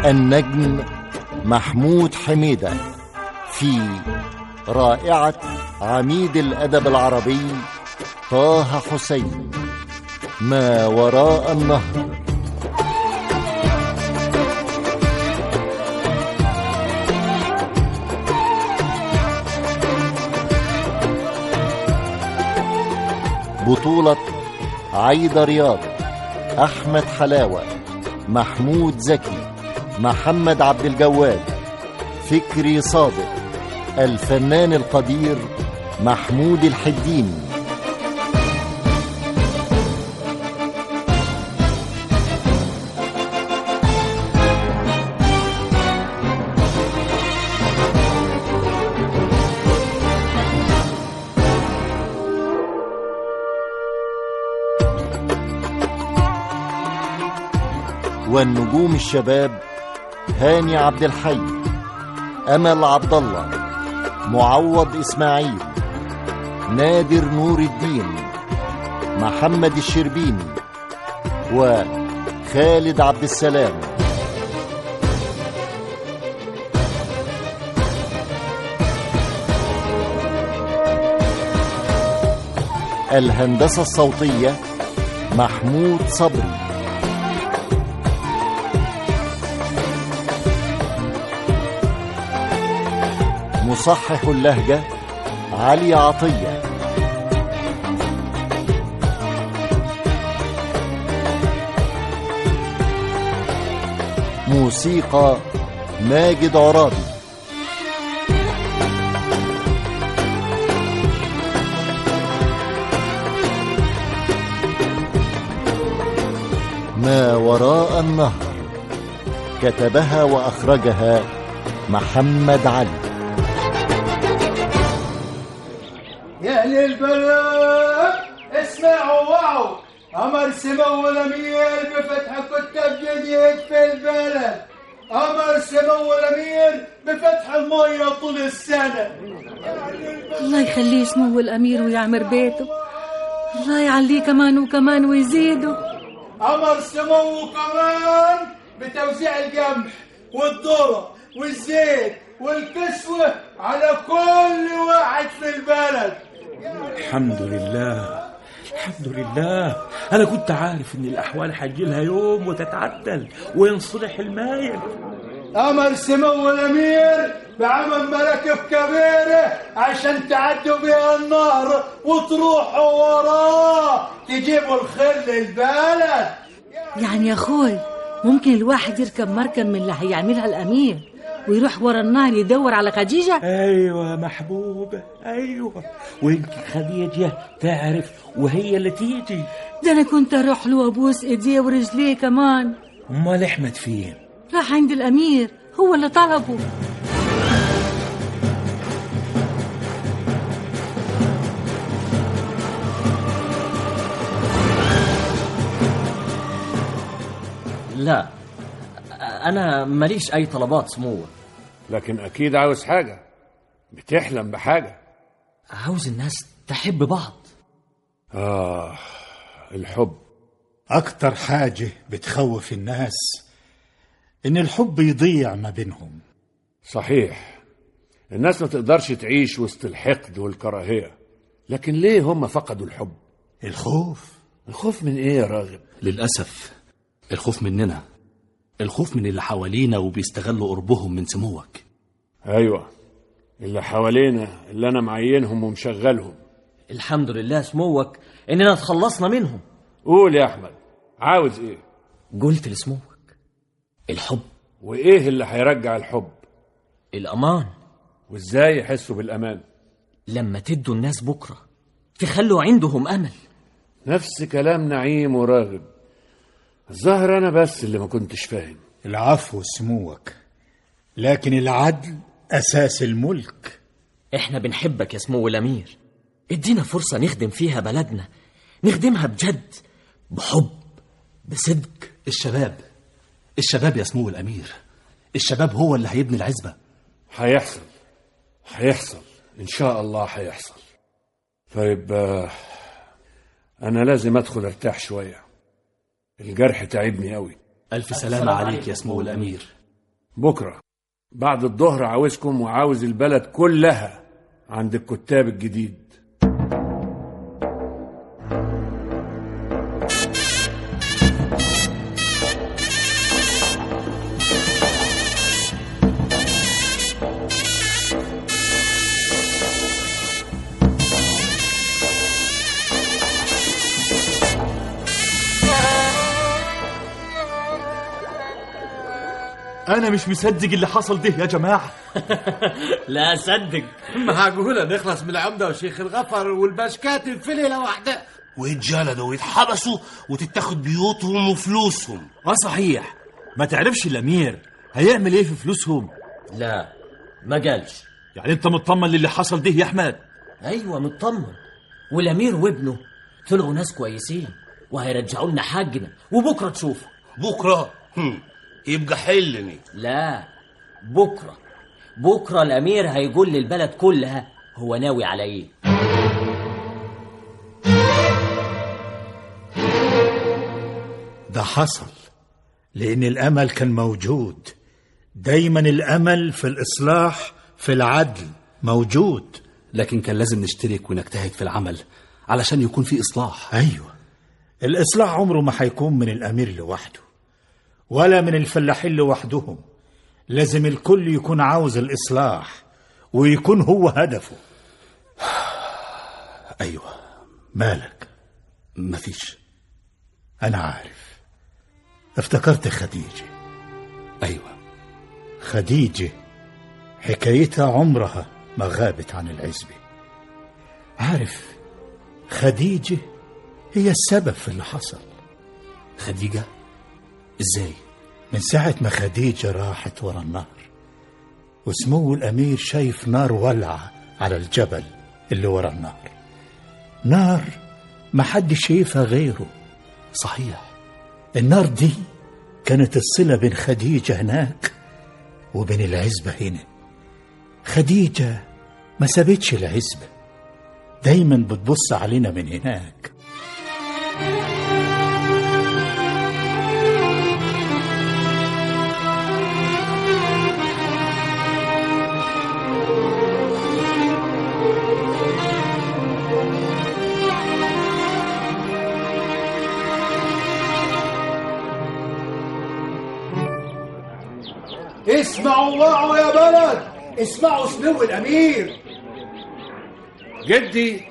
النجم محمود حميدة في رائعة عميد الأدب العربي طه حسين ما وراء النهر بطولة عايدة رياض أحمد حلاوة محمود زكي محمد عبد الجواد فكري صادق الفنان القدير محمود الحديني والنجوم الشباب هاني عبد الحي امل عبد الله معوض اسماعيل نادر نور الدين محمد الشربيني وخالد عبد السلام الهندسه الصوتيه محمود صبري مصحح اللهجة علي عطية موسيقى ماجد عرابي ما وراء النهر كتبها وأخرجها محمد علي يا أهل البلد اسمعوا وعوا أمر سمو الأمير بفتح كتاب جديد في البلد أمر سمو الأمير بفتح المية طول السنة الله يخليه سمو الأمير ويعمر بيته الله يعليه كمان وكمان ويزيده أمر سمو كمان بتوزيع القمح والذرة والزيت والكسوة على كل واحد في البلد الحمد لله الحمد لله أنا كنت عارف إن الأحوال هتجيلها يوم وتتعدل وينصلح المايل أمر سمو الأمير بعمل مراكب كبيرة عشان تعدوا بها النهر وتروحوا وراه تجيبوا الخير للبلد يعني يا أخوي ممكن الواحد يركب مركب من اللي هيعملها الأمير ويروح ورا النهر يدور على خديجة أيوة محبوبة أيوة ويمكن خديجة تعرف وهي اللي تيجي ده أنا كنت أروح له وأبوس إيديه ورجليه كمان أمال أحمد فين؟ راح عند الأمير هو اللي طلبه لا أنا ماليش أي طلبات سموه لكن أكيد عاوز حاجة بتحلم بحاجة عاوز الناس تحب بعض آه الحب أكتر حاجة بتخوف الناس إن الحب يضيع ما بينهم صحيح الناس ما تقدرش تعيش وسط الحقد والكراهية لكن ليه هم فقدوا الحب الخوف الخوف من ايه يا راغب للأسف الخوف مننا الخوف من اللي حوالينا وبيستغلوا قربهم من سموك ايوه اللي حوالينا اللي انا معينهم ومشغلهم الحمد لله سموك إننا تخلصنا منهم قول يا احمد عاوز ايه قلت لسموك الحب وايه اللي هيرجع الحب الأمان وازاي يحسوا بالامان لما تدوا الناس بكرة تخلوا عندهم أمل نفس كلام نعيم وراغب الظاهر انا بس اللي ما كنتش فاهم العفو سموك لكن العدل أساس الملك إحنا بنحبك يا سمو الأمير ادينا فرصة نخدم فيها بلدنا نخدمها بجد بحب بصدق الشباب الشباب يا سمو الأمير الشباب هو اللي هيبني العزبة هيحصل هيحصل ان شاء الله هيحصل طيب آه، انا لازم ادخل ارتاح شويه الجرح تعبني قوي ألف سلامة عليك يا سمو الأمير بكرة بعد الظهر عاوزكم وعاوز البلد كلها عند الكتاب الجديد انا مش مصدق اللي حصل ده يا جماعه لا صدق معقولة نخلص من العمدة وشيخ الغفر والبشكاتب في ليلة واحدة ويتجلدوا ويتحبسوا وتتاخد بيوتهم وفلوسهم اه صحيح ما تعرفش الامير هيعمل ايه في فلوسهم لا ما قالش يعني انت مطمن للي حصل ده يا احمد ايوه مطمن والامير وابنه طلعوا ناس كويسين وهيرجعوا لنا حاجنا وبكره تشوفوا بكرة هم. يبقى حلني لا بكره بكره الامير هيقول للبلد كلها هو ناوي على ايه ده حصل لأن الأمل كان موجود دايما الأمل في الإصلاح في العدل موجود لكن كان لازم نشترك ونجتهد في العمل علشان يكون في إصلاح أيوة الإصلاح عمره ما هيكون من الأمير لوحده ولا من الفلاحين لوحدهم لازم الكل يكون عاوز الإصلاح ويكون هو هدفه أيوة مالك مفيش أنا عارف افتكرت خديجة أيوة خديجة حكايتها عمرها ما غابت عن العزبة عارف خديجة هي السبب في اللي حصل خديجة إزاي من ساعة ما خديجة راحت ورا النهر وسمو الأمير شايف نار ولعة على الجبل اللي ورا النهر نار ما حد شايفها غيره صحيح النار دي كانت الصلة بين خديجة هناك وبين العزبة هنا خديجة ما سابتش العزبة دايما بتبص علينا من هناك اسمعوا وعوا يا بلد اسمعوا سمو الامير جدي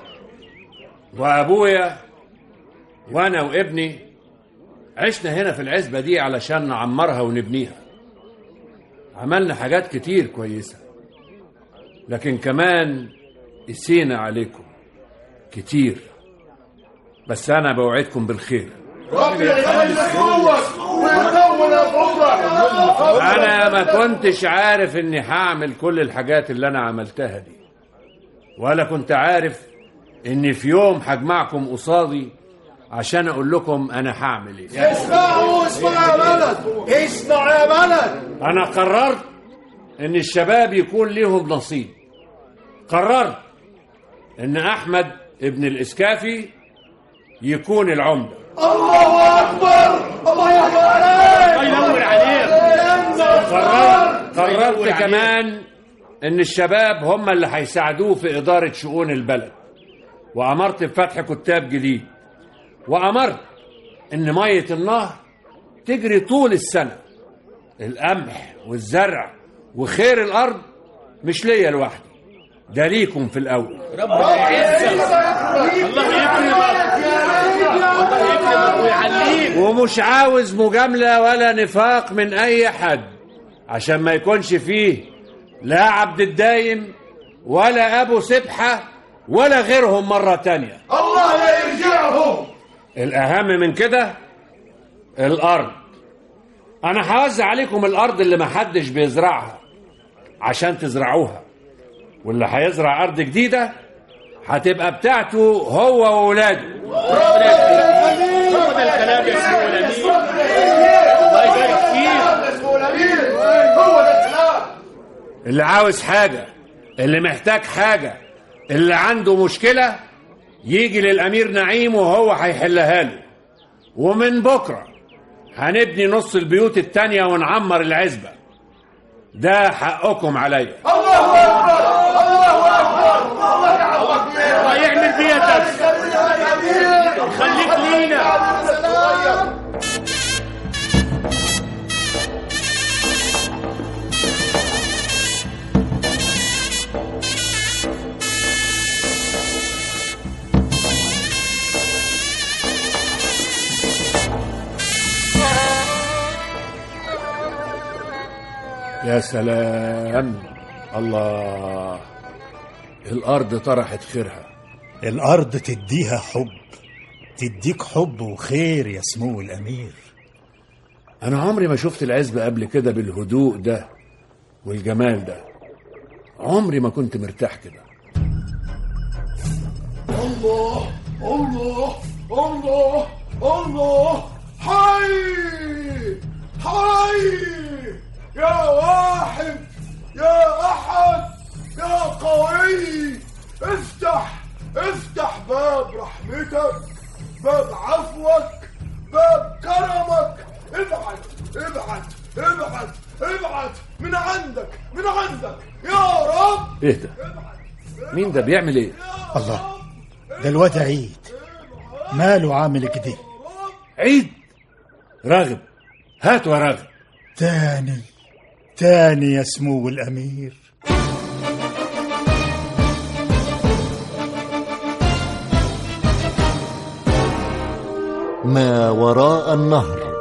وابويا وانا وابني عشنا هنا في العزبه دي علشان نعمرها ونبنيها عملنا حاجات كتير كويسه لكن كمان قسينا عليكم كتير بس انا بوعدكم بالخير ربنا يخليك قوة ويطول عمرك انا ما كنتش عارف اني هعمل كل الحاجات اللي انا عملتها دي ولا كنت عارف اني في يوم هجمعكم قصادي عشان اقول لكم انا هعمل ايه اسمعوا اسمعوا يا بلد اسمعوا يا بلد انا قررت ان الشباب يكون ليهم نصيب قررت ان احمد ابن الاسكافي يكون العمده الله اكبر الله اكبر عليك ينور عليك قررت قررت كمان ان الشباب هم اللي هيساعدوه في اداره شؤون البلد وامرت بفتح كتاب جديد وامرت ان ميه النهر تجري طول السنه القمح والزرع وخير الارض مش ليا لوحدي ده ليكم في الاول ربنا يعزك الله يكرمك الله يكرمك ويعليك ومش عاوز مجاملة ولا نفاق من أي حد عشان ما يكونش فيه لا عبد الدايم ولا أبو سبحة ولا غيرهم مرة تانية الله لا يرجعهم الأهم من كده الأرض أنا هوزع عليكم الأرض اللي محدش بيزرعها عشان تزرعوها واللي هيزرع أرض جديدة هتبقى بتاعته هو وولاده هو ده الكلام يا سمو الامير الله يبارك فيك اسمه الامير هو ده الكلام اللي عاوز حاجة اللي محتاج حاجة اللي عنده مشكلة يجي للأمير نعيم وهو هيحلها له ومن بكرة هنبني نص البيوت التانية ونعمر العزبة ده حقكم عليا الله اكبر الله اكبر الله اكبر ويعمل بيدك خليك لينا يا سلام الله الارض طرحت خيرها الأرض تديها حب تديك حب وخير يا سمو الأمير انا عمري ما شفت العزبة قبل كده بالهدوء ده والجمال ده عمري ما كنت مرتاح كده الله الله الله الله حي حي يا واحد يا احد يا قوي افتح افتح باب رحمتك باب عفوك باب كرمك ابعت ابعت ابعت ابعت من عندك من عندك يا رب ايه ده مين ده بيعمل ايه الله ده الواد عيد ماله عامل كده عيد راغب هات يا راغب تاني تاني يا سمو الأمير ما وراء النهر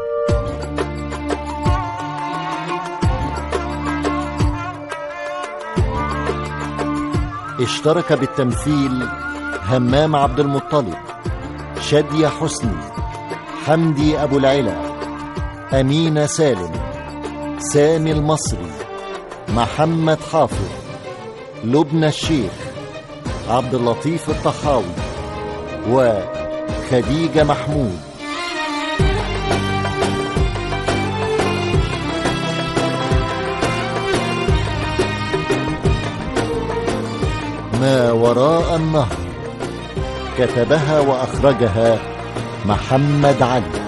اشترك بالتمثيل همام عبد المطلب شادية حسني حمدي أبو العلا أمينة سالم سامي المصري محمد حافظ لبنى الشيخ عبد اللطيف الطحاوي وخديجة محمود ما وراء النهر كتبها وأخرجها محمد علي